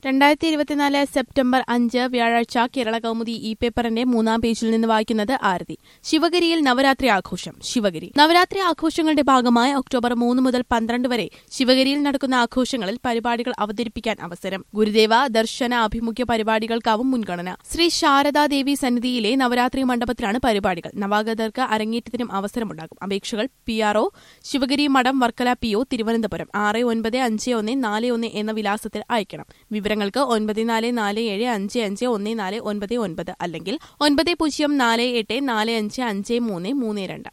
രണ്ടായിരത്തി ഇരുപത്തിനാല് സെപ്റ്റംബർ അഞ്ച് വ്യാഴാഴ്ച കേരള കൗമുദി ഇ പേപ്പറിന്റെ മൂന്നാം പേജിൽ നിന്ന് വായിക്കുന്നത് ആരതി ശിവഗിരിയിൽ നവരാത്രി ആഘോഷം ശിവഗിരി നവരാത്രി ആഘോഷങ്ങളുടെ ഭാഗമായി ഒക്ടോബർ മൂന്ന് മുതൽ പന്ത്രണ്ട് വരെ ശിവഗിരിയിൽ നടക്കുന്ന ആഘോഷങ്ങളിൽ പരിപാടികൾ അവതരിപ്പിക്കാൻ അവസരം ഗുരുദേവ ദർശന അഭിമുഖ്യ പരിപാടികൾക്കാവും മുൻഗണന ശ്രീ ശാരദാദേവി സന്നിധിയിലെ നവരാത്രി മണ്ഡപത്തിലാണ് പരിപാടികൾ നവാഗതർക്ക് അരങ്ങേറ്റത്തിനും അവസരമുണ്ടാകും അപേക്ഷകൾ പി ആർഒ ശിവഗിരി മഠം വർക്കല പി ഒ തിരുവനന്തപുരം ആറ് ഒൻപത് അഞ്ച് ഒന്ന് നാല് ഒന്ന് എന്ന വിലാസത്തിൽ അയക്കണം വിവരങ്ങൾക്ക് ഒൻപത് നാല് നാല് ഏഴ് അഞ്ച് അഞ്ച് ഒന്ന് നാല് ഒൻപത് ഒൻപത് അല്ലെങ്കിൽ ഒൻപത് പൂജ്യം നാല് എട്ട് നാല് അഞ്ച് അഞ്ച് മൂന്ന് മൂന്ന് രണ്ട്